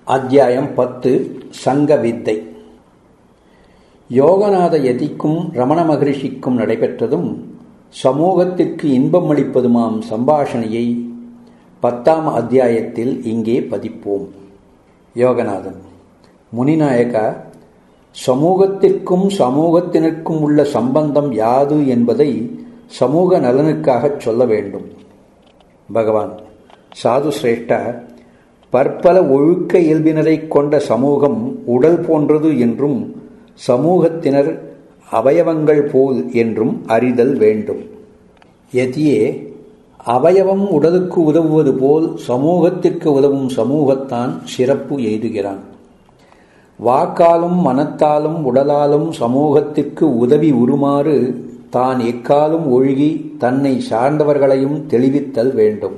அத்தியாயம் பத்து சங்க வித்தை யோகநாத யதிக்கும் ரமண மகரிஷிக்கும் நடைபெற்றதும் சமூகத்திற்கு இன்பம் அளிப்பதுமாம் சம்பாஷணையை பத்தாம் அத்தியாயத்தில் இங்கே பதிப்போம் யோகநாதன் முனிநாயகா சமூகத்திற்கும் சமூகத்தினருக்கும் உள்ள சம்பந்தம் யாது என்பதை சமூக நலனுக்காகச் சொல்ல வேண்டும் பகவான் சாது சிரேஷ்டா பற்பல ஒழுக்க இயல்பினரைக் கொண்ட சமூகம் உடல் போன்றது என்றும் சமூகத்தினர் அவயவங்கள் போல் என்றும் அறிதல் வேண்டும் எதியே அவயவம் உடலுக்கு உதவுவது போல் சமூகத்திற்கு உதவும் சமூகத்தான் சிறப்பு எய்துகிறான் வாக்காலும் மனத்தாலும் உடலாலும் சமூகத்திற்கு உதவி உருமாறு தான் எக்காலும் ஒழுகி தன்னை சார்ந்தவர்களையும் தெளிவித்தல் வேண்டும்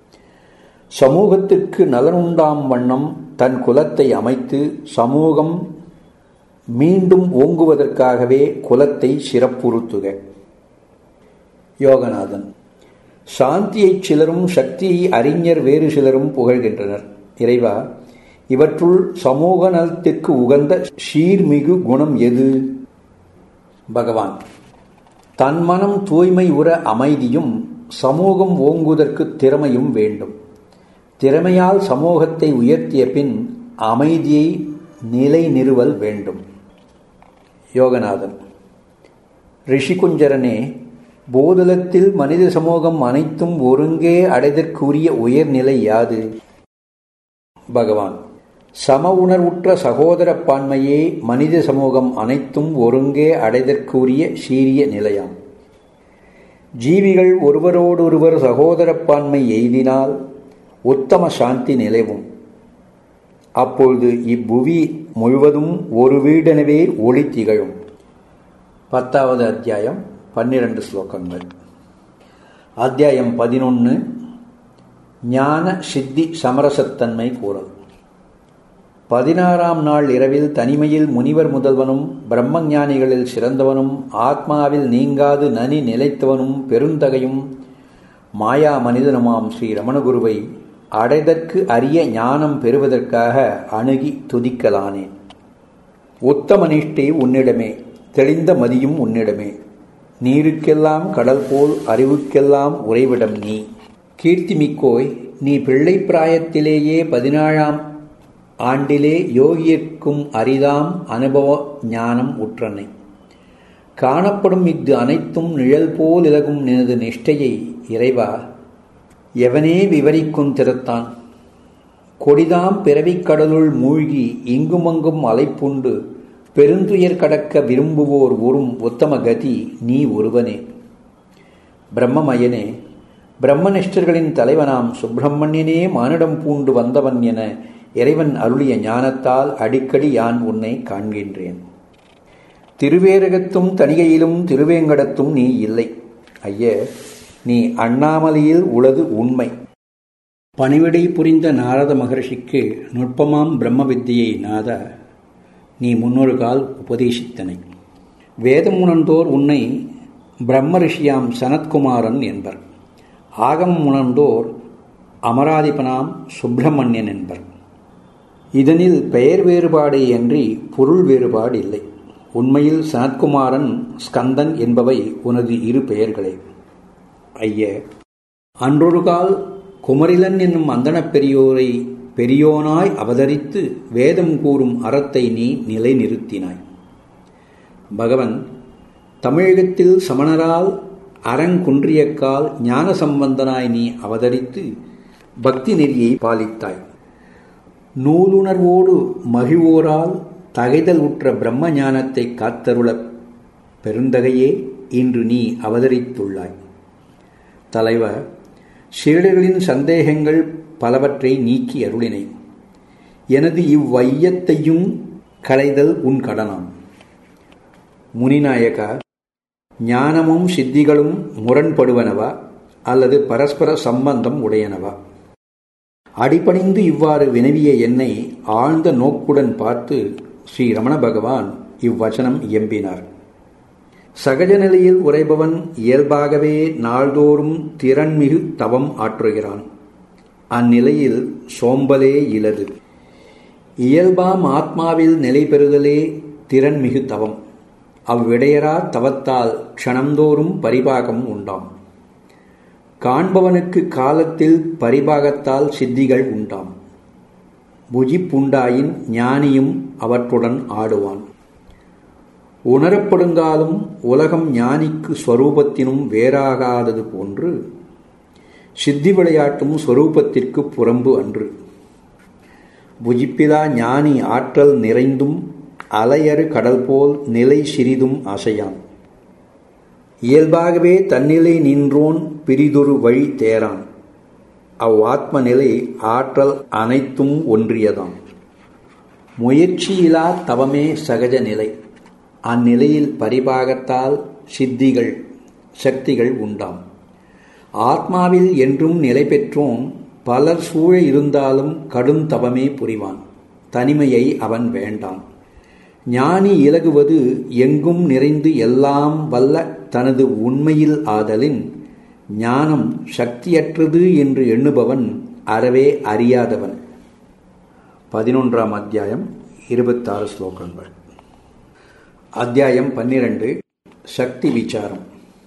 சமூகத்திற்கு நலனுண்டாம் வண்ணம் தன் குலத்தை அமைத்து சமூகம் மீண்டும் ஓங்குவதற்காகவே குலத்தை சிறப்புறுத்துக யோகநாதன் சாந்தியைச் சிலரும் சக்தியை அறிஞர் வேறு சிலரும் புகழ்கின்றனர் இறைவா இவற்றுள் சமூக நலத்திற்கு உகந்த சீர்மிகு குணம் எது பகவான் தன் மனம் தூய்மை உற அமைதியும் சமூகம் ஓங்குவதற்கு திறமையும் வேண்டும் திறமையால் சமூகத்தை உயர்த்திய பின் அமைதியை நிலை நிறுவல் வேண்டும் யோகநாதன் ரிஷிகுஞ்சரனே போதலத்தில் மனித சமூகம் அனைத்தும் ஒருங்கே அடைதற்குரிய உயர்நிலை யாது பகவான் சம உணர்வுற்ற சகோதர பான்மையே மனித சமூகம் அனைத்தும் ஒருங்கே அடைதற்குரிய சீரிய நிலையாம் ஜீவிகள் ஒருவரோடொருவர் சகோதரப்பான்மை எய்தினால் உத்தம சாந்தி நிலைவும் அப்பொழுது இப்புவி முழுவதும் ஒரு வீடெனவே ஒளி திகழும் பத்தாவது அத்தியாயம் பன்னிரண்டு ஸ்லோகங்கள் அத்தியாயம் பதினொன்று ஞான சித்தி சமரசத்தன்மை கூறல் பதினாறாம் நாள் இரவில் தனிமையில் முனிவர் முதல்வனும் பிரம்மஞானிகளில் சிறந்தவனும் ஆத்மாவில் நீங்காது நனி நிலைத்தவனும் பெருந்தகையும் மாயா மனிதனுமாம் ஸ்ரீ ரமணகுருவை அடைதற்கு அரிய ஞானம் பெறுவதற்காக அணுகி துதிக்கலானேன் உத்தம நிஷ்டை உன்னிடமே தெளிந்த மதியும் உன்னிடமே நீருக்கெல்லாம் கடல் போல் அறிவுக்கெல்லாம் உறைவிடம் நீ கீர்த்திமிக்கோய் நீ பிள்ளை பிராயத்திலேயே பதினாழாம் ஆண்டிலே யோகியர்க்கும் அரிதாம் அனுபவ ஞானம் உற்றனை காணப்படும் இஃது அனைத்தும் நிழல் போல் இலகும் நினது நிஷ்டையை இறைவா எவனே விவரிக்கும் திறத்தான் கொடிதாம் பிறவிக் கடலுள் மூழ்கி இங்குமங்கும் அலைப்புண்டு பெருந்துயர் கடக்க விரும்புவோர் உறும் உத்தம கதி நீ ஒருவனே பிரம்மமயனே பிரம்மனிஷ்டர்களின் தலைவனாம் சுப்பிரமணியனே மானிடம் பூண்டு வந்தவன் என இறைவன் அருளிய ஞானத்தால் அடிக்கடி யான் உன்னை காண்கின்றேன் திருவேரகத்தும் தனிகையிலும் திருவேங்கடத்தும் நீ இல்லை ஐய நீ அண்ணாமலையில் உளது உண்மை பணிவிடை புரிந்த நாரத மகர்ஷிக்கு நுட்பமாம் பிரம்ம வித்தியை நாத நீ முன்னொரு கால் உபதேசித்தனை வேதம் உணர்ந்தோர் உன்னை பிரம்ம ரிஷியாம் சனத்குமாரன் என்பர் ஆகம் உணர்ந்தோர் அமராதிபனாம் சுப்பிரமணியன் என்பர் இதனில் பெயர் வேறுபாடு அன்றி பொருள் வேறுபாடு இல்லை உண்மையில் சனத்குமாரன் ஸ்கந்தன் என்பவை உனது இரு பெயர்களே ஐய அன்றொரு கால் குமரிலன் என்னும் அந்தனப் பெரியோரை பெரியோனாய் அவதரித்து வேதம் கூறும் அறத்தை நீ நிலைநிறுத்தினாய் பகவன் தமிழகத்தில் சமணரால் அறங்குன்றியக்கால் ஞான சம்பந்தனாய் நீ அவதரித்து பக்தி நெறியை பாலித்தாய் நூலுணர்வோடு மகிழ்வோரால் தகைதல் உற்ற பிரம்ம ஞானத்தை காத்தருள பெருந்தகையே இன்று நீ அவதரித்துள்ளாய் தலைவர் சீடர்களின் சந்தேகங்கள் பலவற்றை நீக்கி அருளினை எனது இவ்வையத்தையும் களைதல் உன் கடனாம் முனிநாயகா ஞானமும் சித்திகளும் முரண்படுவனவா அல்லது பரஸ்பர சம்பந்தம் உடையனவா அடிபணிந்து இவ்வாறு வினவிய என்னை ஆழ்ந்த நோக்குடன் பார்த்து ஸ்ரீ ரமண பகவான் இவ்வச்சனம் இயம்பினார் சகஜ நிலையில் உரைபவன் இயல்பாகவே நாள்தோறும் திறன்மிகு தவம் ஆற்றுகிறான் அந்நிலையில் சோம்பலே இலது இயல்பாம் ஆத்மாவில் நிலை பெறுதலே திறன் மிகு தவம் அவ்விடையரா தவத்தால் க்ஷணந்தோறும் பரிபாகம் உண்டாம் காண்பவனுக்கு காலத்தில் பரிபாகத்தால் சித்திகள் உண்டாம் புஜிப்புண்டாயின் ஞானியும் அவற்றுடன் ஆடுவான் உணரப்படுங்காலும் உலகம் ஞானிக்கு ஸ்வரூபத்தினும் வேறாகாதது போன்று சித்தி விளையாட்டும் ஸ்வரூபத்திற்கு புறம்பு அன்று புஜிப்பிலா ஞானி ஆற்றல் நிறைந்தும் அலையறு கடல் போல் நிலை சிறிதும் அசையான் இயல்பாகவே தன்னிலை நின்றோன் பிரிதொரு வழி தேரான் அவ் ஆத்ம நிலை ஆற்றல் அனைத்தும் ஒன்றியதாம் முயற்சியிலா தவமே சகஜ நிலை அந்நிலையில் பரிபாகத்தால் சித்திகள் சக்திகள் உண்டாம் ஆத்மாவில் என்றும் நிலை பெற்றோன் பலர் சூழ இருந்தாலும் கடும் தவமே புரிவான் தனிமையை அவன் வேண்டான் ஞானி இலகுவது எங்கும் நிறைந்து எல்லாம் வல்ல தனது உண்மையில் ஆதலின் ஞானம் சக்தியற்றது என்று எண்ணுபவன் அறவே அறியாதவன் பதினொன்றாம் அத்தியாயம் இருபத்தாறு ஸ்லோகங்கள் அத்தியாயம் பன்னிரண்டு சக்தி விசாரம்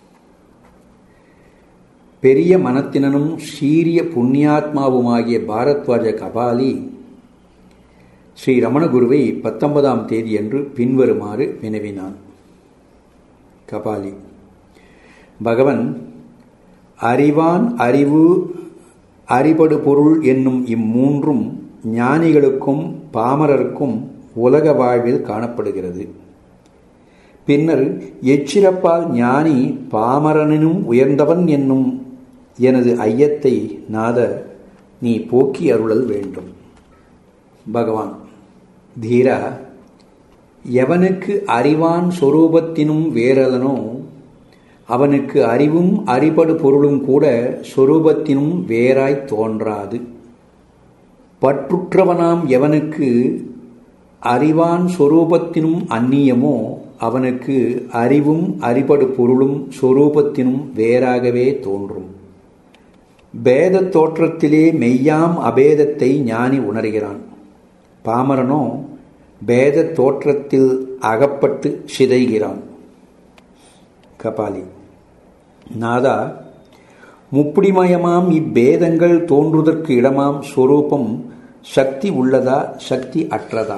பெரிய மனத்தினனும் சீரிய புண்ணியாத்மாவுமாகிய பாரத்வாஜ கபாலி ஸ்ரீ ரமணகுருவை பத்தொன்பதாம் தேதியன்று பின்வருமாறு வினவினான் கபாலி பகவன் அறிவான் அறிவு அறிபடு பொருள் என்னும் இம்மூன்றும் ஞானிகளுக்கும் பாமரருக்கும் உலக வாழ்வில் காணப்படுகிறது பின்னர் எச்சிறப்பால் ஞானி பாமரனினும் உயர்ந்தவன் என்னும் எனது ஐயத்தை நாத நீ போக்கி அருளல் வேண்டும் பகவான் தீரா எவனுக்கு அறிவான் சொரூபத்தினும் வேறலனோ அவனுக்கு அறிவும் அறிபடு பொருளும் கூட சொரூபத்தினும் வேறாய் தோன்றாது பற்றுற்றவனாம் எவனுக்கு அறிவான் சொரூபத்தினும் அந்நியமோ அவனுக்கு அறிவும் அறிபடு பொருளும் சொரூபத்தினும் வேறாகவே தோன்றும் பேத தோற்றத்திலே மெய்யாம் அபேதத்தை ஞானி உணர்கிறான் பாமரனோ பேத தோற்றத்தில் அகப்பட்டு சிதைகிறான் கபாலி நாதா முப்புடிமயமாம் இப்பேதங்கள் தோன்றுதற்கு இடமாம் சொரூபம் சக்தி உள்ளதா சக்தி அற்றதா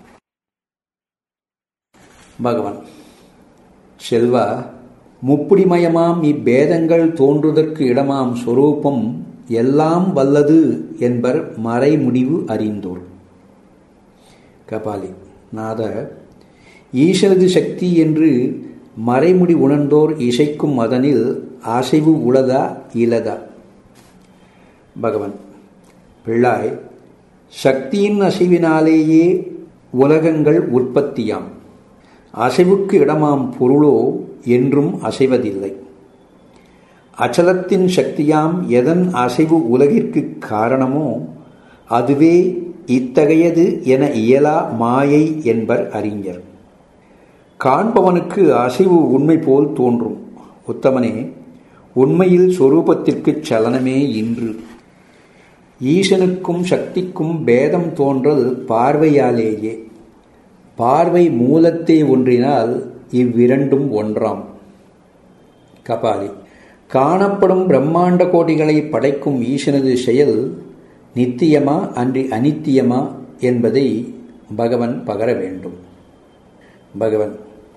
பகவான் செல்வா முப்புடிமயமாம் இப்பேதங்கள் தோன்றுதற்கு இடமாம் சொரூபம் எல்லாம் வல்லது என்பர் மறைமுடிவு அறிந்தோர் கபாலி நாத ஈசனது சக்தி என்று மறைமுடி உணர்ந்தோர் இசைக்கும் அதனில் அசைவு உளதா இலதா பகவன் பிள்ளாய் சக்தியின் அசைவினாலேயே உலகங்கள் உற்பத்தியாம் அசைவுக்கு இடமாம் பொருளோ என்றும் அசைவதில்லை அச்சலத்தின் சக்தியாம் எதன் அசைவு உலகிற்கு காரணமோ அதுவே இத்தகையது என இயலா மாயை என்பர் அறிஞர் காண்பவனுக்கு அசைவு உண்மை போல் தோன்றும் உத்தமனே உண்மையில் சொரூபத்திற்கு சலனமே இன்று ஈசனுக்கும் சக்திக்கும் பேதம் தோன்றல் பார்வையாலேயே பார்வை மூலத்தை ஒன்றினால் இவ்விரண்டும் ஒன்றாம் கபாலி காணப்படும் பிரம்மாண்ட கோடிகளை படைக்கும் ஈசனது செயல் நித்தியமா அன்றி அனித்தியமா என்பதை பகவன் பகர வேண்டும் பகவன்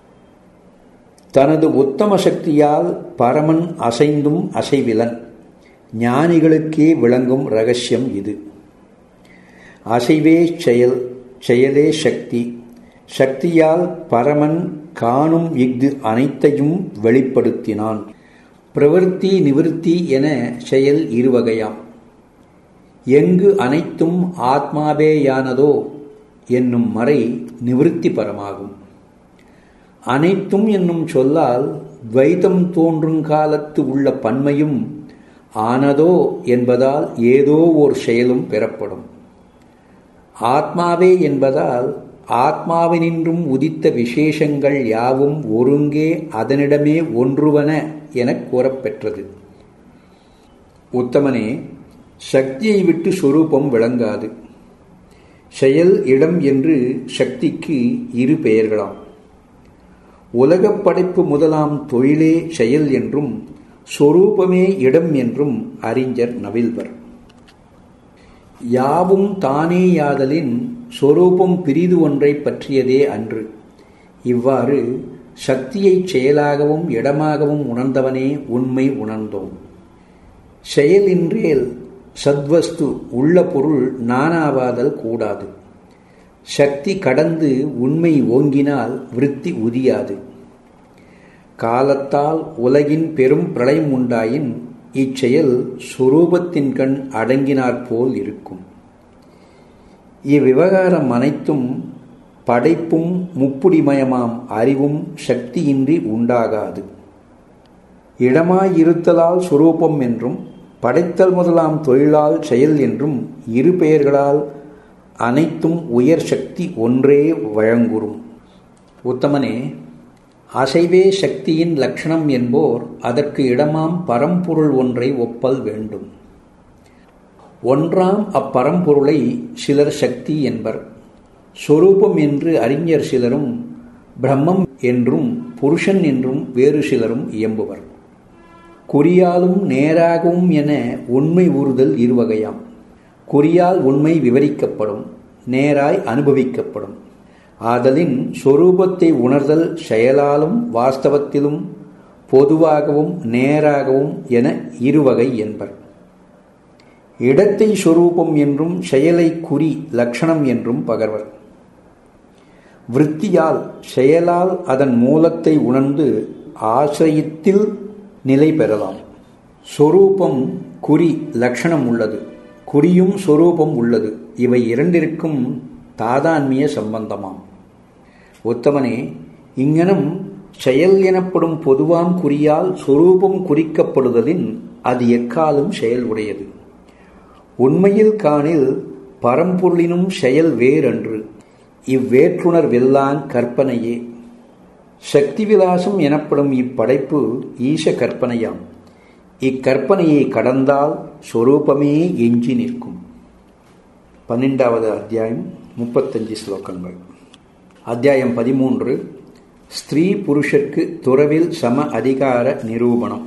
தனது உத்தம சக்தியால் பரமன் அசைந்தும் அசைவிலன் ஞானிகளுக்கே விளங்கும் ரகசியம் இது அசைவே செயல் செயலே சக்தி சக்தியால் பரமன் காணும் இஃது அனைத்தையும் வெளிப்படுத்தினான் பிரவருத்தி நிவிருத்தி என செயல் இருவகையாம் எங்கு அனைத்தும் ஆத்மாவேயானதோ என்னும் மறை நிவிருத்தி பரமாகும் அனைத்தும் என்னும் சொல்லால் துவைதம் தோன்றும் காலத்து உள்ள பன்மையும் ஆனதோ என்பதால் ஏதோ ஓர் செயலும் பெறப்படும் ஆத்மாவே என்பதால் ஆத்மாவினின்றும் உதித்த விசேஷங்கள் யாவும் ஒருங்கே அதனிடமே ஒன்றுவன எனக் கூறப்பெற்றது உத்தமனே சக்தியை விட்டு சொரூபம் விளங்காது செயல் இடம் என்று சக்திக்கு இரு பெயர்களாம் உலகப் படைப்பு முதலாம் தொழிலே செயல் என்றும் சொரூபமே இடம் என்றும் அறிஞர் நவில்வர் யாவும் தானே யாதலின் சொரூபம் பிரிது ஒன்றை பற்றியதே அன்று இவ்வாறு சக்தியைச் செயலாகவும் இடமாகவும் உணர்ந்தவனே உண்மை உணர்ந்தோம் செயலின்றேல் சத்வஸ்து உள்ள பொருள் நானாவாதல் கூடாது சக்தி கடந்து உண்மை ஓங்கினால் விருத்தி உதியாது காலத்தால் உலகின் பெரும் பிரளயம் உண்டாயின் இச்செயல் சுரூபத்தின் கண் அடங்கினாற்போல் இருக்கும் இவ்விவகாரம் அனைத்தும் படைப்பும் முப்புடிமயமாம் அறிவும் சக்தியின்றி உண்டாகாது இடமாயிருத்தலால் சுரூபம் என்றும் படைத்தல் முதலாம் தொழிலால் செயல் என்றும் இரு பெயர்களால் அனைத்தும் உயர் சக்தி ஒன்றே வழங்குறும் உத்தமனே அசைவே சக்தியின் லட்சணம் என்போர் அதற்கு இடமாம் பரம்பொருள் ஒன்றை ஒப்பல் வேண்டும் ஒன்றாம் அப்பரம்பொருளை சிலர் சக்தி என்பர் சொரூபம் என்று அறிஞர் சிலரும் பிரம்மம் என்றும் புருஷன் என்றும் வேறு சிலரும் இயம்புவர் குறியாலும் நேராகவும் என உண்மை ஊறுதல் இருவகையாம் குறியால் உண்மை விவரிக்கப்படும் நேராய் அனுபவிக்கப்படும் ஆதலின் சொரூபத்தை உணர்தல் செயலாலும் வாஸ்தவத்திலும் பொதுவாகவும் நேராகவும் என இருவகை என்பர் இடத்தை சொரூபம் என்றும் செயலை குறி லட்சணம் என்றும் பகர்வர் விற்த்தியால் செயலால் அதன் மூலத்தை உணர்ந்து ஆசிரியத்தில் நிலை பெறலாம் சொரூபம் குறி லட்சணம் உள்ளது குறியும் சொரூபம் உள்ளது இவை இரண்டிற்கும் தாதான்மிய சம்பந்தமாம் உத்தமனே இங்கனம் செயல் எனப்படும் பொதுவாம் குறியால் சொரூபம் குறிக்கப்படுதலின் அது எக்காலும் செயல் உடையது உண்மையில் காணில் பரம்பொருளினும் செயல் வேறன்று இவ்வேற்றுணர்வெல்லாங் கற்பனையே சக்தி விலாசம் எனப்படும் இப்படைப்பு ஈச கற்பனையாம் இக்கற்பனையை கடந்தால் சொரூபமே எஞ்சி நிற்கும் பன்னெண்டாவது அத்தியாயம் முப்பத்தஞ்சு ஸ்லோகங்கள் அத்தியாயம் பதிமூன்று ஸ்திரீ புருஷர்க்கு துறவில் சம அதிகார நிரூபணம்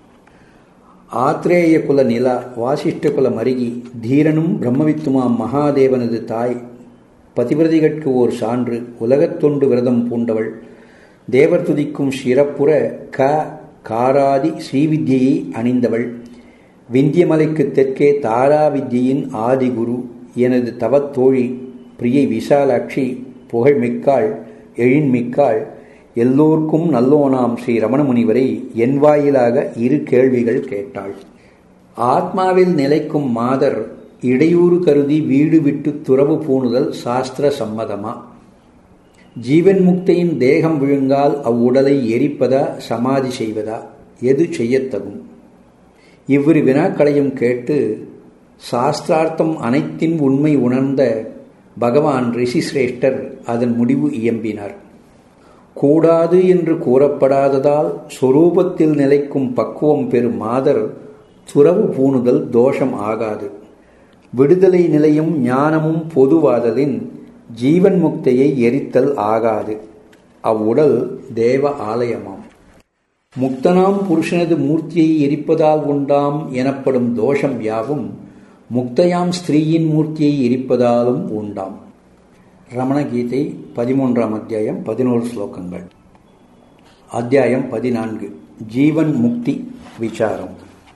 ஆத்ரேய குல நிலா வாசிஷ்ட குல மருகி தீரனும் பிரம்மவித்துமாம் மகாதேவனது தாய் பதிவிரதிகட்கு ஓர் சான்று உலகத்தொண்டு விரதம் பூண்டவள் தேவர் துதிக்கும் சிறப்புற க காராதி ஸ்ரீவித்யை அணிந்தவள் விந்தியமலைக்கு தெற்கே தாரா வித்யின் ஆதிகுரு எனது தவத்தோழி பிரியை விசாலாட்சி புகழ்மிக்காள் எழின்மிக்காள் எல்லோர்க்கும் நல்லோனாம் ஸ்ரீ ரமணமுனிவரை என் வாயிலாக இரு கேள்விகள் கேட்டாள் ஆத்மாவில் நிலைக்கும் மாதர் இடையூறு கருதி வீடு விட்டு துறவு பூணுதல் சாஸ்திர சம்மதமா ஜீவன் முக்தையின் தேகம் விழுங்கால் அவ்வுடலை எரிப்பதா சமாதி செய்வதா எது செய்யத்தகும் இவ்விரு வினாக்களையும் கேட்டு சாஸ்திரார்த்தம் அனைத்தின் உண்மை உணர்ந்த பகவான் ரிஷிசிரேஷ்டர் அதன் முடிவு இயம்பினார் கூடாது என்று கூறப்படாததால் சொரூபத்தில் நிலைக்கும் பக்குவம் பெறும் மாதர் துறவு பூணுதல் தோஷம் ஆகாது விடுதலை நிலையும் ஞானமும் பொதுவாதலின் ஜீவன் முக்தையை எரித்தல் ஆகாது அவ்வுடல் தேவ ஆலயமாம் முக்தனாம் புருஷனது மூர்த்தியை எரிப்பதால் உண்டாம் எனப்படும் தோஷம் யாவும் முக்தையாம் ஸ்திரீயின் மூர்த்தியை எரிப்பதாலும் உண்டாம் ரமணகீதை பதிமூன்றாம் அத்தியாயம் பதினோரு ஸ்லோகங்கள் அத்தியாயம் பதினான்கு ஜீவன் முக்தி விசாரம்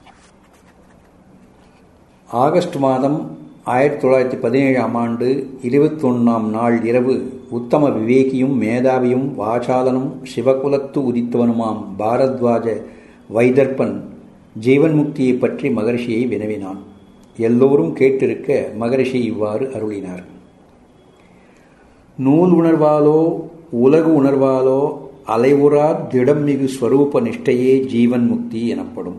ஆகஸ்ட் மாதம் ஆயிரத்தி தொள்ளாயிரத்தி பதினேழாம் ஆண்டு இருபத்தொன்னாம் நாள் இரவு உத்தம விவேகியும் மேதாவியும் வாசாலனும் சிவகுலத்து உதித்தவனுமாம் பாரத்வாஜ வைதர்பன் ஜீவன் முக்தியை பற்றி மகர்ஷியை வினவினான் எல்லோரும் கேட்டிருக்க மகரிஷி இவ்வாறு அருளினார் நூல் உணர்வாலோ உலகு உணர்வாலோ அலைவுறா திடம் மிகு ஸ்வரூப நிஷ்டையே ஜீவன் முக்தி எனப்படும்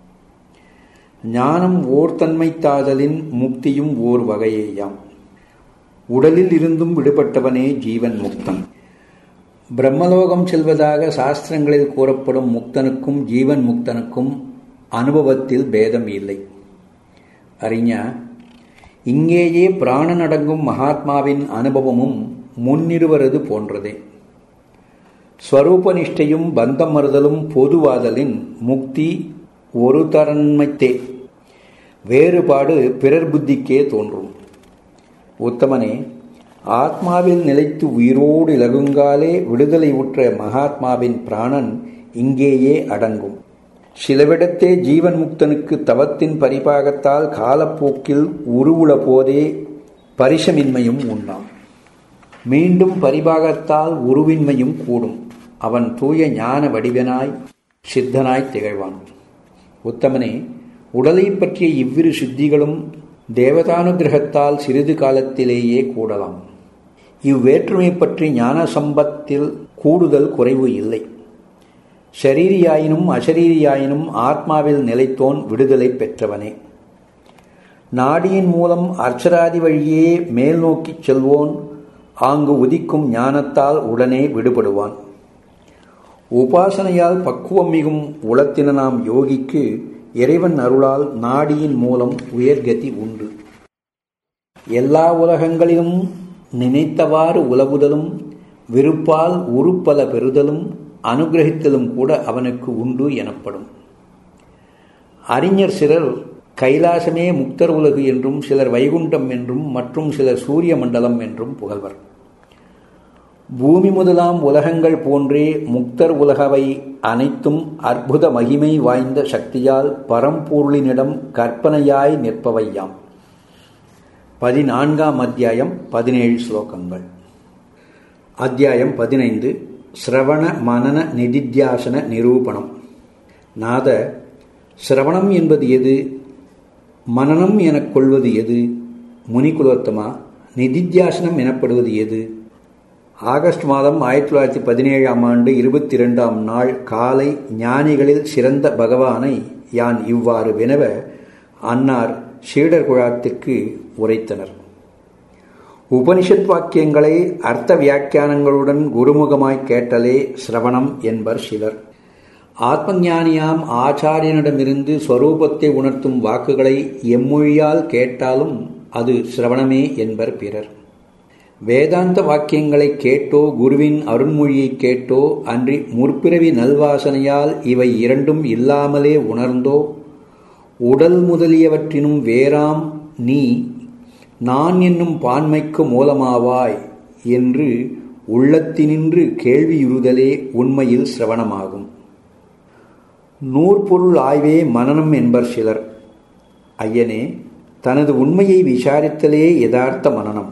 ஞானம் ஓர்தன்மை தாதலின் முக்தியும் ஓர் வகையேயாம் உடலில் இருந்தும் விடுபட்டவனே ஜீவன் முக்தன் பிரம்மலோகம் செல்வதாக சாஸ்திரங்களில் கூறப்படும் முக்தனுக்கும் ஜீவன் முக்தனுக்கும் அனுபவத்தில் பேதம் இல்லை அறிஞா இங்கேயே பிராணன் அடங்கும் மகாத்மாவின் அனுபவமும் முன்னிருவரது போன்றதே ஸ்வரூபனிஷ்டையும் பந்தம் மறுதலும் பொதுவாதலின் முக்தி ஒரு தரன்மைத்தே வேறுபாடு பிறர் புத்திக்கே தோன்றும் உத்தமனே ஆத்மாவில் நிலைத்து உயிரோடு இலகுங்காலே விடுதலை உற்ற மகாத்மாவின் பிராணன் இங்கேயே அடங்கும் சிலவிடத்தே ஜீவன் முக்தனுக்கு தவத்தின் பரிபாகத்தால் காலப்போக்கில் உருவுள போதே பரிசமின்மையும் உண்ணாம் மீண்டும் பரிபாகத்தால் உருவின்மையும் கூடும் அவன் தூய ஞான வடிவனாய் சித்தனாய் திகழ்வான் உத்தமனே உடலை பற்றிய இவ்விரு சித்திகளும் தேவதானுகிரகத்தால் சிறிது காலத்திலேயே கூடலாம் இவ்வேற்றுமை பற்றி ஞான சம்பத்தில் கூடுதல் குறைவு இல்லை ஷரீரியாயினும் அஷரீரியாயினும் ஆத்மாவில் நிலைத்தோன் விடுதலை பெற்றவனே நாடியின் மூலம் அர்ச்சராதி வழியே மேல் நோக்கிச் செல்வோன் ஆங்கு உதிக்கும் ஞானத்தால் உடனே விடுபடுவான் உபாசனையால் பக்குவம் மிகும் உளத்தின நாம் யோகிக்கு இறைவன் அருளால் நாடியின் மூலம் உயர்கதி உண்டு எல்லா உலகங்களிலும் நினைத்தவாறு உலவுதலும் விருப்பால் உருப்பல பெறுதலும் அனுகிரகித்தலும் கூட அவனுக்கு உண்டு எனப்படும் அறிஞர் சிலர் கைலாசமே முக்தர் உலகு என்றும் சிலர் வைகுண்டம் என்றும் மற்றும் சிலர் சூரிய மண்டலம் என்றும் புகழ்வர் பூமி முதலாம் உலகங்கள் போன்றே முக்தர் உலகவை அனைத்தும் அற்புத மகிமை வாய்ந்த சக்தியால் பரம்பொருளினிடம் கற்பனையாய் நிற்பவையாம் பதினான்காம் அத்தியாயம் பதினேழு ஸ்லோகங்கள் அத்தியாயம் பதினைந்து சிரவண மனன நிதித்தியாசன நிரூபணம் நாத சிரவணம் என்பது எது மனனம் எனக் கொள்வது எது முனிகுலோத்தமா நிதித்தியாசனம் எனப்படுவது எது ஆகஸ்ட் மாதம் ஆயிரத்தி தொள்ளாயிரத்தி பதினேழாம் ஆண்டு இருபத்தி இரண்டாம் நாள் காலை ஞானிகளில் சிறந்த பகவானை யான் இவ்வாறு வினவ அன்னார் சீடர் குழாத்திற்கு உரைத்தனர் உபனிஷத் வாக்கியங்களை அர்த்த வியாக்கியானங்களுடன் குருமுகமாய் கேட்டலே சிரவணம் என்பர் சிலர் ஆத்மஞானியாம் ஆச்சாரியனிடமிருந்து ஸ்வரூபத்தை உணர்த்தும் வாக்குகளை எம்மொழியால் கேட்டாலும் அது சிரவணமே என்பர் பிறர் வேதாந்த வாக்கியங்களை கேட்டோ குருவின் அருண்மொழியை கேட்டோ அன்றி முற்பிறவி நல்வாசனையால் இவை இரண்டும் இல்லாமலே உணர்ந்தோ உடல் முதலியவற்றினும் வேறாம் நீ நான் என்னும் பான்மைக்கு மூலமாவாய் என்று உள்ளத்தினின்று கேள்வியுறுதலே உண்மையில் சிரவணமாகும் நூற்பொருள் ஆய்வே மனனம் என்பர் சிலர் ஐயனே தனது உண்மையை விசாரித்தலே யதார்த்த மனனம்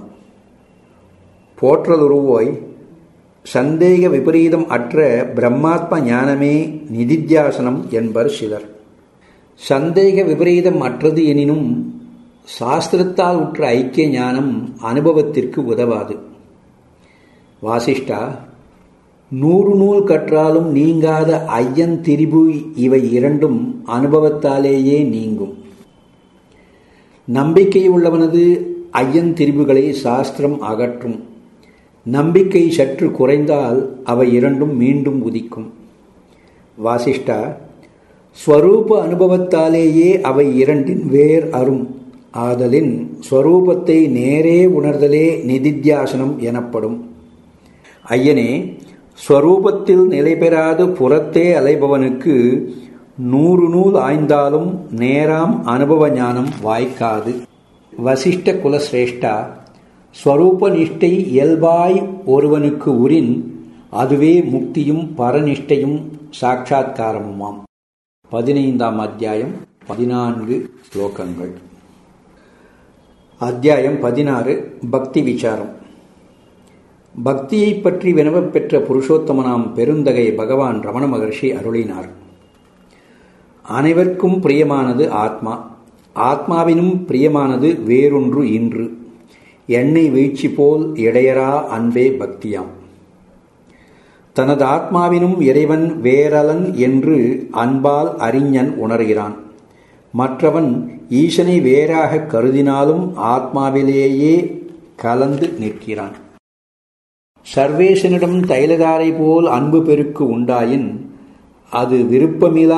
போற்றலுருவோய் சந்தேக விபரீதம் அற்ற பிரம்மாத்ம ஞானமே நிதித்தியாசனம் என்பர் சிலர் சந்தேக விபரீதம் அற்றது எனினும் சாஸ்திரத்தால் உற்ற ஐக்கிய ஞானம் அனுபவத்திற்கு உதவாது வாசிஷ்டா நூறு நூல் கற்றாலும் நீங்காத ஐயன் திரிபு இவை இரண்டும் அனுபவத்தாலேயே நீங்கும் நம்பிக்கை உள்ளவனது ஐயன் திரிபுகளை சாஸ்திரம் அகற்றும் நம்பிக்கை சற்று குறைந்தால் அவை இரண்டும் மீண்டும் உதிக்கும் வாசிஷ்டா ஸ்வரூப அனுபவத்தாலேயே அவை இரண்டின் வேர் அரும் ஆதலின் ஸ்வரூபத்தை நேரே உணர்தலே நிதித்தியாசனம் எனப்படும் ஐயனே ஸ்வரூபத்தில் நிலை பெறாது புறத்தே அலைபவனுக்கு நூறு நூல் ஆய்ந்தாலும் நேராம் அனுபவ ஞானம் வாய்க்காது வசிஷ்ட குலசிரேஷ்டா ஸ்வரூப நிஷ்டை இயல்பாய் ஒருவனுக்கு உரின் அதுவே முக்தியும் பரநிஷ்டையும் சாட்சா்காரமுமாம் பதினைந்தாம் அத்தியாயம் பதினான்கு ஸ்லோகங்கள் அத்தியாயம் பதினாறு பக்தி விசாரம் பக்தியை பற்றி வினவப் பெற்ற புருஷோத்தமனாம் பெருந்தகை பகவான் ரமண மகர்ஷி அருளினார் அனைவருக்கும் பிரியமானது ஆத்மா ஆத்மாவினும் பிரியமானது வேறொன்று இன்று எண்ணெய் வீழ்ச்சி போல் இடையரா அன்பே பக்தியாம் தனது ஆத்மாவினும் இறைவன் வேறலன் என்று அன்பால் அறிஞன் உணர்கிறான் மற்றவன் ஈசனை வேறாக கருதினாலும் ஆத்மாவிலேயே கலந்து நிற்கிறான் சர்வேசனிடம் தைலதாரை போல் அன்பு பெருக்கு உண்டாயின் அது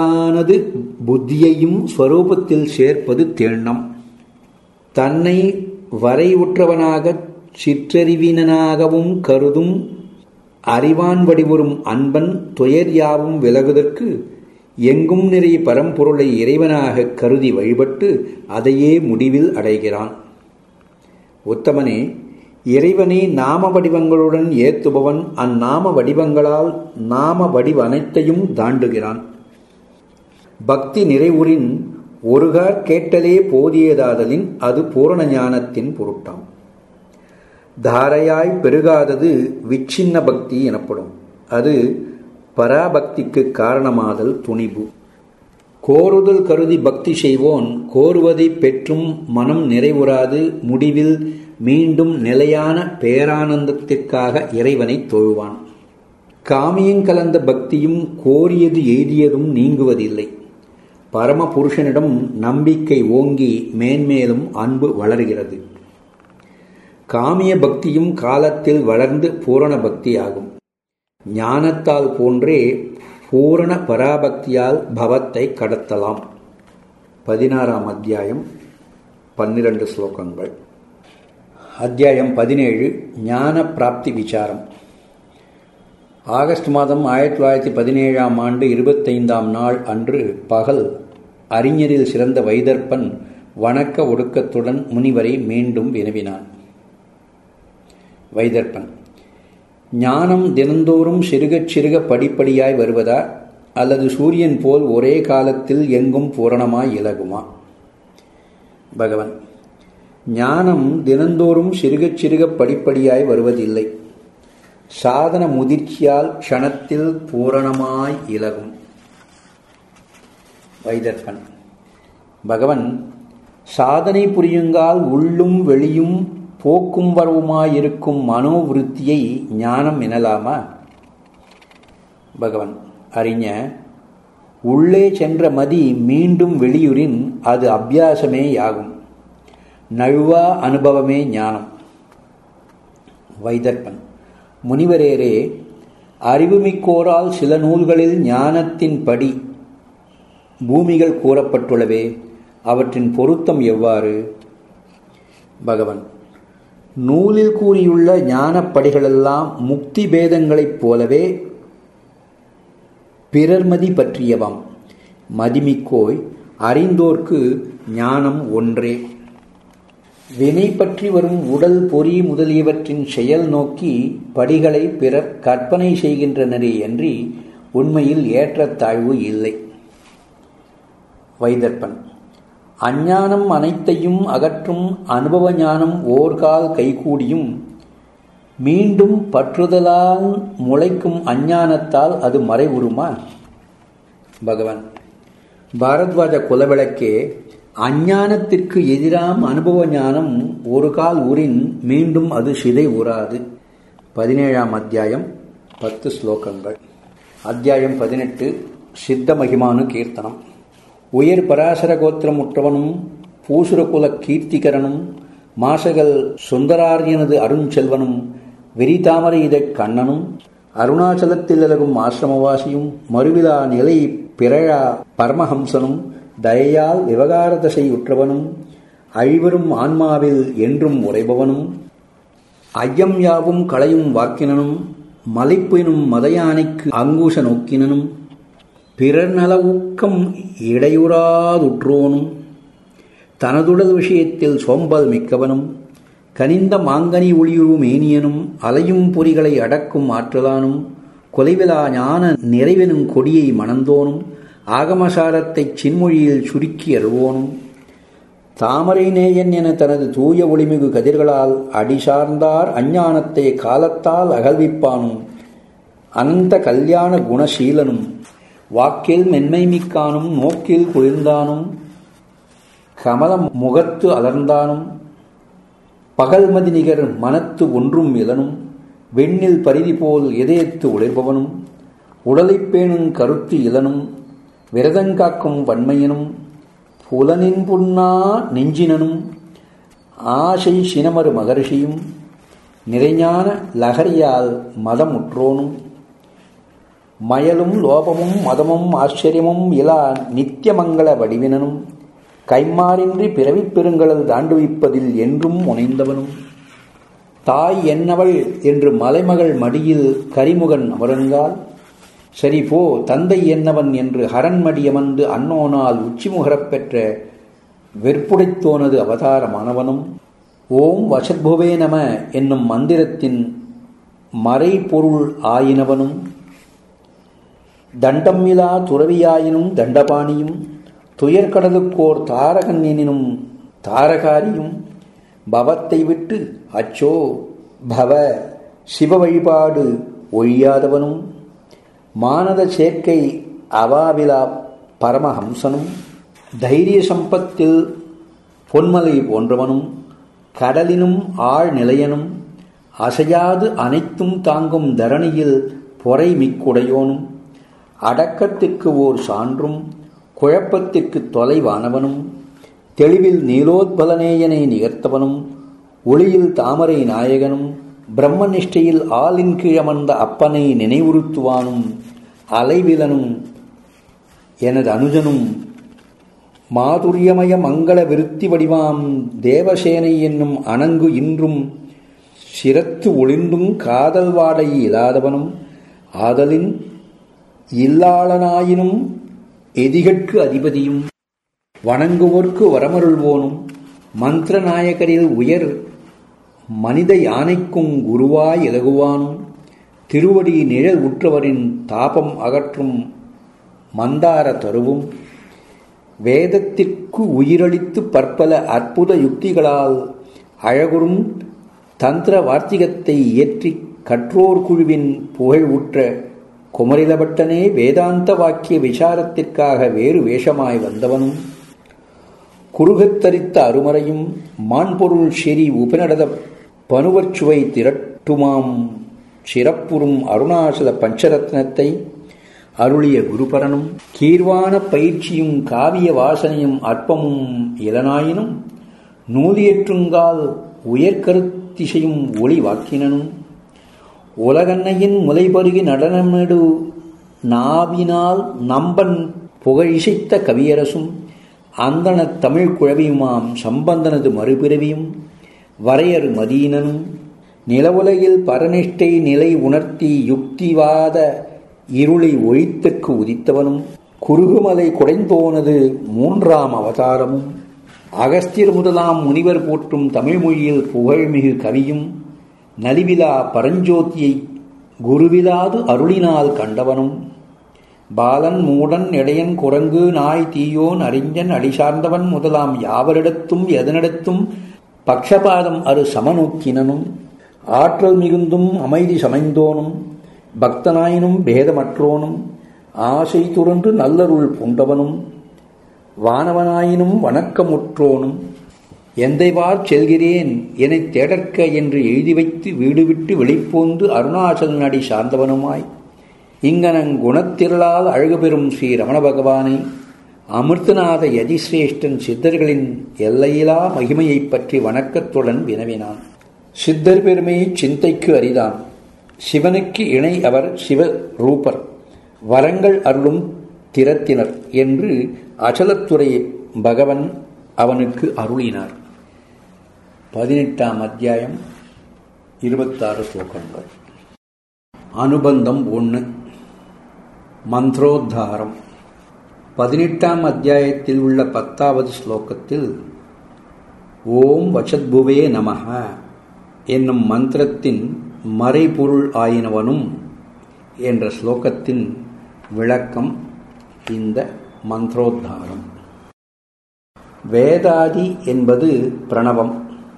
விருப்பமிலானது புத்தியையும் ஸ்வரூபத்தில் சேர்ப்பது தேண்ணம் தன்னை வரை உற்றவனாகச் சிற்றறிவினனாகவும் கருதும் அறிவான் வடிவரும் அன்பன் துயர் யாவும் விலகுதற்கு எங்கும் நிறைய பரம்பொருளை இறைவனாகக் கருதி வழிபட்டு அதையே முடிவில் அடைகிறான் உத்தமனே இறைவனை நாம வடிவங்களுடன் ஏத்துபவன் அந்நாம வடிவங்களால் நாம வடிவ அனைத்தையும் தாண்டுகிறான் பக்தி நிறைவுறின் ஒருகார் கேட்டலே போதியதாதலின் அது பூரண ஞானத்தின் பொருட்டாம் தாரையாய் பெருகாதது விச்சின்ன பக்தி எனப்படும் அது பராபக்திக்கு காரணமாதல் துணிவு கோருதல் கருதி பக்தி செய்வோன் கோருவதை பெற்றும் மனம் நிறைவுறாது முடிவில் மீண்டும் நிலையான பேரானந்தத்திற்காக இறைவனை தொழுவான் காமியங்கலந்த பக்தியும் கோரியது எய்தியதும் நீங்குவதில்லை பரம புருஷனிடம் நம்பிக்கை ஓங்கி மேன்மேலும் அன்பு வளர்கிறது காமிய பக்தியும் காலத்தில் வளர்ந்து பூரண பக்தியாகும் ஞானத்தால் போன்றே பூரண பராபக்தியால் பவத்தை கடத்தலாம் பதினாறாம் அத்தியாயம் பன்னிரண்டு ஸ்லோகங்கள் அத்தியாயம் பதினேழு ஞான பிராப்தி விசாரம் ஆகஸ்ட் மாதம் ஆயிரத்தி தொள்ளாயிரத்தி பதினேழாம் ஆண்டு இருபத்தைந்தாம் நாள் அன்று பகல் அறிஞரில் சிறந்த வைதர்ப்பன் வணக்க ஒடுக்கத்துடன் முனிவரை மீண்டும் வினவினான் வைதர்ப்பன் ஞானம் தினந்தோறும் சிறுகச் சிறுக படிப்படியாய் வருவதா அல்லது சூரியன் போல் ஒரே காலத்தில் எங்கும் பூரணமாய் இலகுமா பகவன் ஞானம் தினந்தோறும் சிறுகச் சிறுக படிப்படியாய் வருவதில்லை சாதன முதிர்ச்சியால் க்ஷணத்தில் பூரணமாய் இலகும் வைதர்பன் பகவன் சாதனை புரியுங்கால் உள்ளும் வெளியும் போக்கும் வரவுமாயிருக்கும் மனோவிருத்தியை ஞானம் எனலாமா பகவன் அறிஞ உள்ளே சென்ற மதி மீண்டும் வெளியுறின் அது அபியாசமே யாகும் நழுவா அனுபவமே ஞானம் வைதர்பன் முனிவரேரே அறிவுமிக்கோரால் சில நூல்களில் ஞானத்தின் படி பூமிகள் கூறப்பட்டுள்ளவே அவற்றின் பொருத்தம் எவ்வாறு பகவன் நூலில் கூறியுள்ள ஞானப்படிகளெல்லாம் முக்தி பேதங்களைப் போலவே பிறர்மதி பற்றியவாம் மதிமிக்கோய் அறிந்தோர்க்கு ஞானம் ஒன்றே வினை பற்றி வரும் உடல் பொறி முதலியவற்றின் செயல் நோக்கி படிகளை பிறர் கற்பனை செய்கின்றனரே அன்றி உண்மையில் ஏற்றத்தாழ்வு இல்லை வைதர்ப்பன் அஞ்ஞானம் அனைத்தையும் அகற்றும் அனுபவ ஞானம் ஓர்கால் கைகூடியும் மீண்டும் பற்றுதலால் முளைக்கும் அஞ்ஞானத்தால் அது மறைவுறுமா பகவான் பாரத்வாஜ குலவிளக்கே அஞ்ஞானத்திற்கு எதிராம் அனுபவ ஞானம் ஒரு கால் உரின் மீண்டும் அது சிதை உறாது பதினேழாம் அத்தியாயம் பத்து ஸ்லோகங்கள் அத்தியாயம் பதினெட்டு சித்த மகிமானு கீர்த்தனம் உயர் பராசர கோத்திரம் உற்றவனும் பூசுரகுல கீர்த்திகரனும் மாசகல் சுந்தராரியனது அருஞ்செல்வனும் விரிதாமரை இதழ் கண்ணனும் அருணாச்சலத்தில் இலகும் ஆசிரமவாசியும் மறுவிழா நிலை பிறழா பரமஹம்சனும் தயையால் விவகார தசை உற்றவனும் அழிவரும் ஆன்மாவில் என்றும் உரைபவனும் ஐயம் யாவும் களையும் வாக்கினனும் மலைப்பெனும் மதயானைக்கு அங்குஷ நோக்கினனும் பிறர் நல ஊக்கம் இடையுறாதுற்றோனும் தனதுடல் விஷயத்தில் சோம்பல் மிக்கவனும் கனிந்த மாங்கனி ஒளியுறு மேனியனும் அலையும் பொறிகளை அடக்கும் ஆற்றலானும் கொலைவிலா ஞான நிறைவெனும் கொடியை மணந்தோனும் ஆகமசாரத்தைச் சின்மொழியில் சுருக்கி அருவோனும் தாமரை நேயன் என தனது தூய ஒளிமிகு கதிர்களால் அடி சார்ந்தார் அஞ்ஞானத்தை காலத்தால் அகழ்விப்பானும் அனந்த கல்யாண குணசீலனும் வாக்கில் மென்மை மிக்கானும் நோக்கில் குளிர்ந்தானும் கமல முகத்து அலர்ந்தானும் பகல்மதி நிகர் மனத்து ஒன்றும் இலனும் வெண்ணில் பரிதி போல் இதயத்து உழைப்பவனும் உடலைப் பேணுங் கருத்து இலனும் விரதங்காக்கும் வன்மையனும் புலனின் புண்ணா நெஞ்சினனும் ஆசை சினமரு மகர்ஷியும் நிறைஞான லகரியால் மதமுற்றோனும் மயலும் லோபமும் மதமும் ஆச்சரியமும் இலா நித்தியமங்கள வடிவினனும் கைமாறின்றி பிறவிப் பெருங்கடல் தாண்டுவிப்பதில் என்றும் முனைந்தவனும் தாய் என்னவள் என்று மலைமகள் மடியில் கரிமுகன் அமருங்கால் சரி போ தந்தை என்னவன் என்று ஹரண்மடி அமர்ந்து அன்னோனால் உச்சிமுகரப் பெற்ற வெற்புடைத்தோனது அவதாரமானவனும் ஓம் வசத்புவே நம என்னும் மந்திரத்தின் மறைபொருள் ஆயினவனும் தண்டமிலா துறவியாயினும் தண்டபாணியும் துயர்கடலுக்கோர் தாரகன் எனினும் தாரகாரியும் பவத்தை விட்டு அச்சோ பவ சிவ வழிபாடு ஒழியாதவனும் மானத சேர்க்கை அவாவிலா பரமஹம்சனும் தைரிய சம்பத்தில் பொன்மலை போன்றவனும் கடலினும் ஆழ் நிலையனும் அசையாது அனைத்தும் தாங்கும் தரணியில் பொறை மிக்குடையோனும் அடக்கத்திற்கு ஓர் சான்றும் குழப்பத்திற்கு தொலைவானவனும் தெளிவில் நீலோத்பலநேயனை நிகர்த்தவனும் ஒளியில் தாமரை நாயகனும் பிரம்மனிஷ்டையில் ஆளின் கீழமர்ந்த அப்பனை நினைவுறுத்துவானும் அலைவிலனும் எனது அனுஜனும் மாதுரியமய மங்கள விருத்தி வடிவாம் தேவசேனை என்னும் அணங்கு இன்றும் சிரத்து ஒளிந்தும் காதல் வாடை இல்லாதவனும் ஆதலின் இல்லாளனாயினும் எதிகட்கு அதிபதியும் வணங்குவோர்க்கு வரமருள்வோனும் மந்திரநாயகரில் உயர் மனித யானைக்கும் குருவாய் இலகுவானும் திருவடி நிழல் உற்றவரின் தாபம் அகற்றும் மந்தார தருவும் வேதத்திற்கு உயிரளித்து பற்பல அற்புத யுக்திகளால் அழகுறும் தந்திர வார்த்திகத்தை இயற்றி கற்றோர் குழுவின் புகழ் உற்ற குமரிலபட்டனே வேதாந்த வாக்கிய விசாரத்திற்காக வேறு வேஷமாய் வந்தவனும் குறுகத்தரித்த அருமறையும் மான்பொருள் செறி உபநடத பனுவச்சுவை திரட்டுமாம் சிறப்புறும் அருணாசல பஞ்சரத்னத்தை அருளிய குருபரனும் கீர்வான பயிற்சியும் காவிய வாசனையும் அற்பமும் இளனாயினும் நூலியற்றுங்கால் உயர்கருத்திசையும் ஒளி வாக்கினனும் உலகன்னையின் முலைபருகி நடனமிடு நாவினால் நம்பன் புகழிசைத்த கவியரசும் அந்தணத் தமிழ் குழவியுமாம் சம்பந்தனது மறுபிறவியும் வரையறு மதீனனும் நிலவுலகில் பரநிஷ்டை நிலை உணர்த்தி யுக்திவாத இருளை ஒழித்திற்கு உதித்தவனும் குறுகுமலை குடைந்தோனது மூன்றாம் அவதாரமும் அகஸ்தியர் முதலாம் முனிவர் போற்றும் தமிழ்மொழியில் புகழ்மிகு கவியும் நலிவிலா பரஞ்சோதியை குருவிலாது அருளினால் கண்டவனும் பாலன் மூடன் இடையன் குரங்கு நாய் தீயோன் அறிஞன் அடிசார்ந்தவன் முதலாம் யாவரிடத்தும் எதனிடத்தும் பக்ஷபாதம் அரு சமநோக்கினனும் ஆற்றல் மிகுந்தும் அமைதி சமைந்தோனும் பக்தனாயினும் பேதமற்றோனும் ஆசை துறந்து நல்லருள் பூண்டவனும் வானவனாயினும் வணக்கமுற்றோனும் எந்தைவார் செல்கிறேன் எனத் தேடற்க என்று எழுதி வைத்து வீடு விட்டு வெளிப்போந்து அருணாச்சல் நடி சார்ந்தவனுமாய் இங்கனங் குணத்திரளால் அழகு பெறும் ஸ்ரீ ரமண பகவானை அமிர்தநாத யதிசிரேஷ்டன் சித்தர்களின் எல்லையிலா மகிமையைப் பற்றி வணக்கத்துடன் வினவினான் சித்தர் பெருமை சிந்தைக்கு அரிதான் சிவனுக்கு இணை அவர் சிவ ரூபர் வரங்கள் அருளும் திறத்தினர் என்று அச்சலத்துறை பகவன் அவனுக்கு அருளினார் பதினெட்டாம் அத்தியாயம் இருபத்தாறு ஸ்லோகங்கள் அனுபந்தம் ஒன்று மந்திரோத்தாரம் பதினெட்டாம் அத்தியாயத்தில் உள்ள பத்தாவது ஸ்லோகத்தில் ஓம் வசத்புவே நமக என்னும் மந்திரத்தின் மறைபொருள் ஆயினவனும் என்ற ஸ்லோகத்தின் விளக்கம் இந்த மந்திரோத்தாரம் வேதாதி என்பது பிரணவம்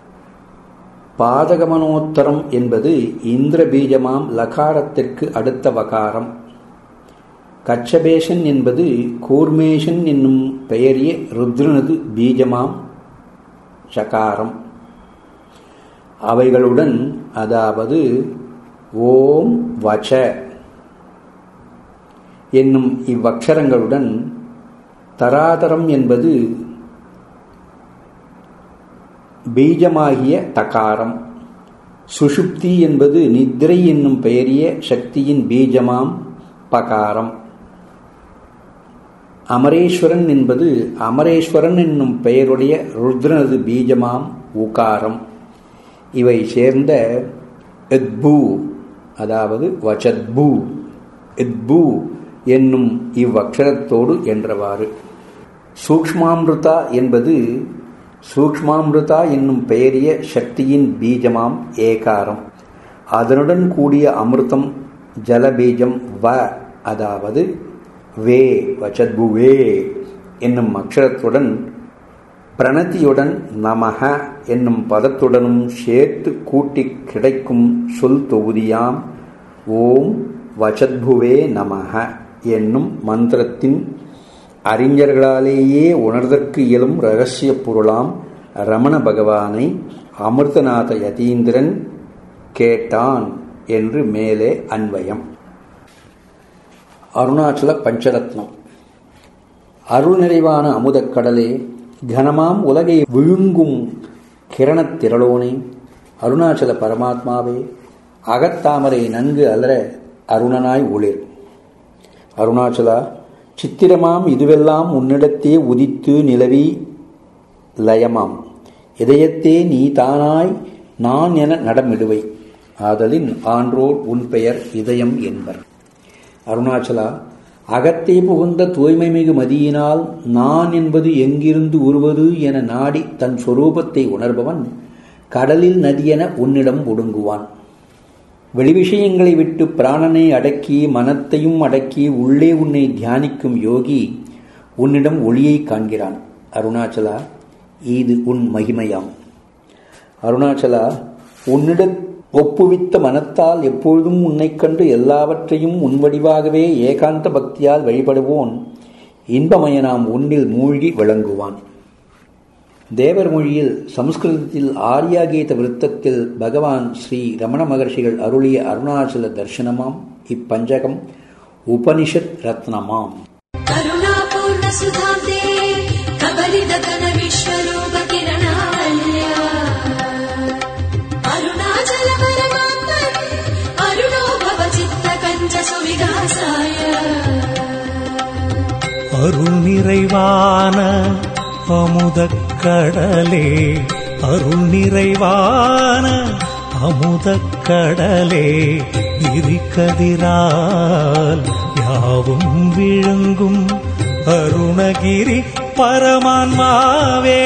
பாதகமனோத்தரம் என்பது இந்திர பீஜமாம் லகாரத்திற்கு அடுத்த வகாரம் கச்சபேஷன் என்பது கூர்மேஷன் என்னும் பெயரிய ருத்ரனது பீஜமாம் சகாரம் அவைகளுடன் அதாவது ஓம் வச்ச என்னும் இவ்வக்ஷரங்களுடன் தராதரம் என்பது பீஜமாகிய தகாரம் சுஷுப்தி என்பது நித்ரை என்னும் பெயரிய சக்தியின் பீஜமாம் பகாரம் அமரேஸ்வரன் என்பது அமரேஸ்வரன் என்னும் பெயருடைய ருத்ரனது பீஜமாம் ஊகாரம் இவை சேர்ந்த எத்பூ அதாவது வச்சத்பூ எத்பூ என்னும் இவ்வக்ஷரத்தோடு என்றவாறு சூக்ஷ்மாமிருதா என்பது சூக்ஷ்மாமிருதா என்னும் பெயரிய சக்தியின் பீஜமாம் ஏகாரம் அதனுடன் கூடிய அமிர்தம் ஜலபீஜம் வ அதாவது வே வச்சத்புவே என்னும் அக்ஷரத்துடன் பிரணத்தியுடன் நமக என்னும் பதத்துடனும் சேர்த்து கூட்டி கிடைக்கும் சொல் தொகுதியாம் ஓம் வச்சத்புவே நமக என்னும் மந்திரத்தின் அறிஞர்களாலேயே உணர்தற்கு இயலும் இரகசிய பொருளாம் ரமண பகவானை அமிர்தநாத யதீந்திரன் கேட்டான் என்று மேலே அன்வயம் அருணாச்சல பஞ்சரத்னம் அருள் நிறைவான அமுதக் கடலே கனமாம் உலகை விழுங்கும் கிரணத் திரளோனே அருணாச்சல பரமாத்மாவே அகத்தாமரை நன்கு அலர அருணனாய் ஒளிர் அருணாச்சலா சித்திரமாம் இதுவெல்லாம் உன்னிடத்தே உதித்து நிலவி லயமாம் இதயத்தே நீ தானாய் நான் என நடமிடுவை ஆதலின் ஆன்றோர் உன் பெயர் இதயம் என்பர் அருணாச்சலா அகத்தே புகுந்த தூய்மை மிகு மதியினால் நான் என்பது எங்கிருந்து உருவது என நாடி தன் சொரூபத்தை உணர்பவன் கடலில் நதியென உன்னிடம் ஒடுங்குவான் வெளிவிஷயங்களை விட்டு பிராணனை அடக்கி மனத்தையும் அடக்கி உள்ளே உன்னை தியானிக்கும் யோகி உன்னிடம் ஒளியை காண்கிறான் அருணாச்சலா இது உன் மகிமையாம் அருணாச்சலா உன்னிட ஒப்புவித்த மனத்தால் எப்பொழுதும் உன்னைக் கண்டு எல்லாவற்றையும் உன் வடிவாகவே ஏகாந்த பக்தியால் வழிபடுவோன் இன்பமயனாம் உன்னில் மூழ்கி விளங்குவான் தேவர் மொழியில் சமஸ்கிருதத்தில் ஆரியாகீத விருத்தத்தில் பகவான் ஸ்ரீ ரமண மகர்ஷிகள் அருளிய அருணாச்சல தர்சனமாம் இப்பஞ்சகம் உபனிஷத் ரத்னமாம் करुणापूर्ण सुधाते कबलिदगन विश्वरूप किरणावल्या अरुणाचल परमात्मन् अरुणो भव चित्तकञ्च सुविगासाय அருள் நிறைவான அமுதக் கடலே அருள் நிறைவான அமுதக் கடலே விரிகதிரால் யாவும் விழுங்கும் அருணகிரி பரமான்மாவே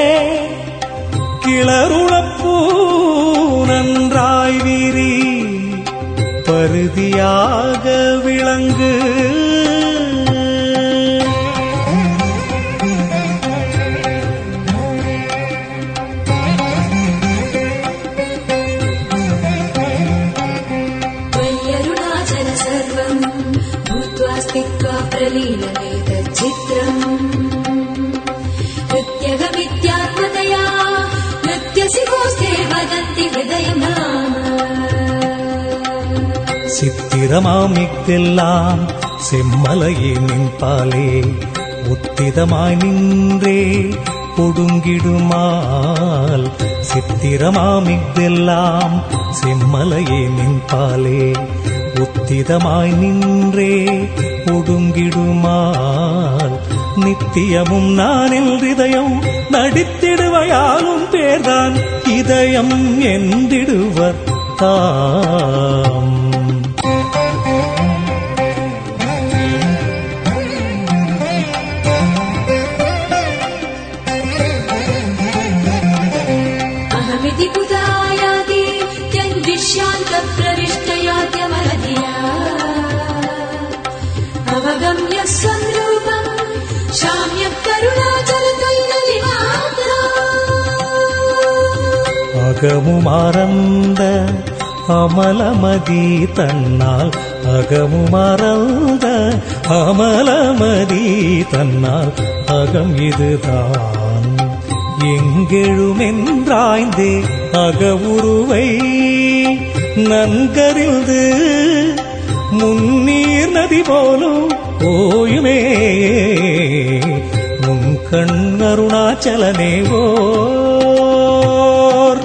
கிளருளப்பூ நன்றாய் விரி பருதியாக விளங்கு त्वय्यरुणाचल सर्वम् भूत्वा स्थित्वा प्रलीनमेतच्चित्रम् नृत्यगमित्यात्मतया नृत्यसि भोस्ते वदन्ति हृदयनाम சித்திரமாம் இஃதெல்லாம் செம்மலையே நின்பாலே உத்திதமாய் நின்றே ஒடுங்கிடுமால் சித்திரமாம் இஃதெல்லாம் செம்மலையே நின்பாலே உத்திதமாய் நின்றே ஒடுங்கிடுமால் நித்தியமும் நானில் ஹிருதயம் நடித்திடுவையாலும் பேர்தான் இதயம் என்றிடுவர் தாம் अहमिति बुधायाति यन्विष्यान्तप्रविष्टयात्यमरधिया अवगम्य स्वरूपम् शाम्यः करुणाचलतैललिमात्रा அகமுமறந்த அமலமதி தன்னால் அகமுமறந்த அமலமதி தன்னால் அகம் இதுதான் எங்கெழுமென்றாய்ந்தே அகவுருவை நன்கறிந்து முன்னீர் நதி போலும் ஓயுமே உன் கண் அருணாச்சலனே ஓர்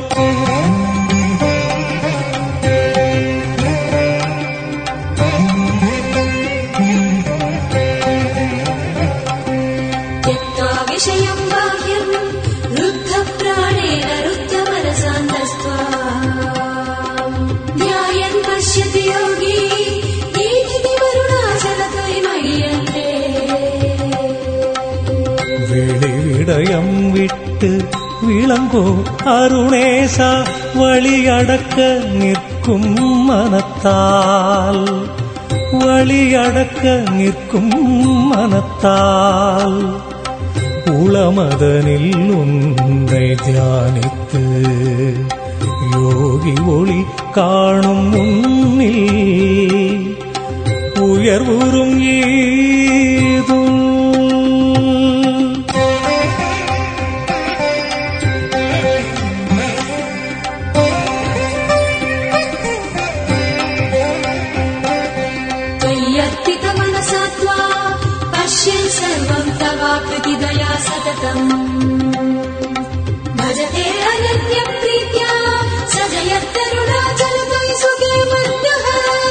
இதயம் விட்டு விளங்கோ அருணேசா வழியடக்க நிற்கும் மனத்தால் வழியடக்க நிற்கும் மனத்தால் உளமதனில் உன்னை தியானித்து யோகி ஒளி காணும் முன்னில் உயர்வுறும் ஏதும் त्वय्यर्पितमनसा त्वा पश्यन् सर्वम् तवाकृतिदया सततम् भजते अनन्यप्रीत्या स जयत्तरुणाचलमयि सुखे मध्यः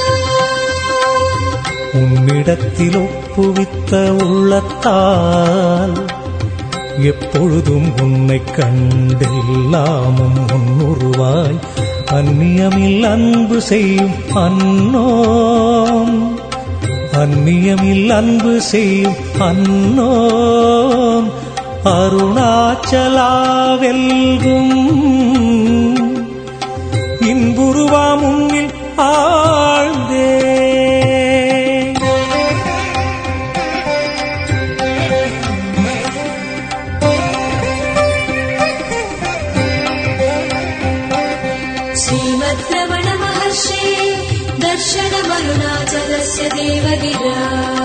உன்னிடத்தில் ஒப்புவித்த உள்ளத்தால் எப்பொழுதும் உன்னை கண்டெல்லாமும் முன்னுருவாய் அந்நியமில் அன்பு செய்யும் அன்னோம் அந்நியமில் அன்பு செய்யும் அன்னோம் அருணாச்சலாவெல்கும் இன்புருவா முன்னில் ஆழ்ந்தே श्रीमद्रमण महर्षे दर्शनमरुणाचलस्य देवगिरा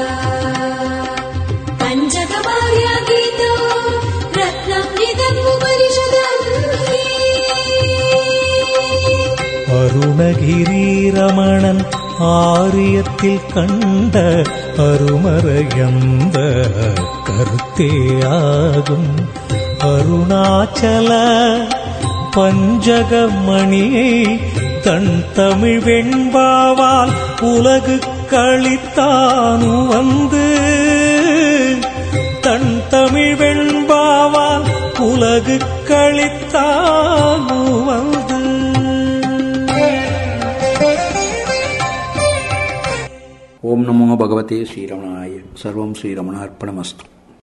पञ्चकमार्या गीतो रत्नम् निदम्बुपरिषदम् அருணகிரீரமணன் ஆரியத்தில் கண்ட அருமறையந்த கருத்தேயாகும் அருணாச்சல பஞ்சகமணியை தன் தமிழ் வெண்பாவால் உலகு கழித்தானு வந்து தன் தமிழ் வெண்பாவால் உலகு கழித்தானு வந்து ஓம் நமோ பகவதே ஸ்ரீரமணாய சர்வம் ஸ்ரீரமணார்ப்பணமஸ்து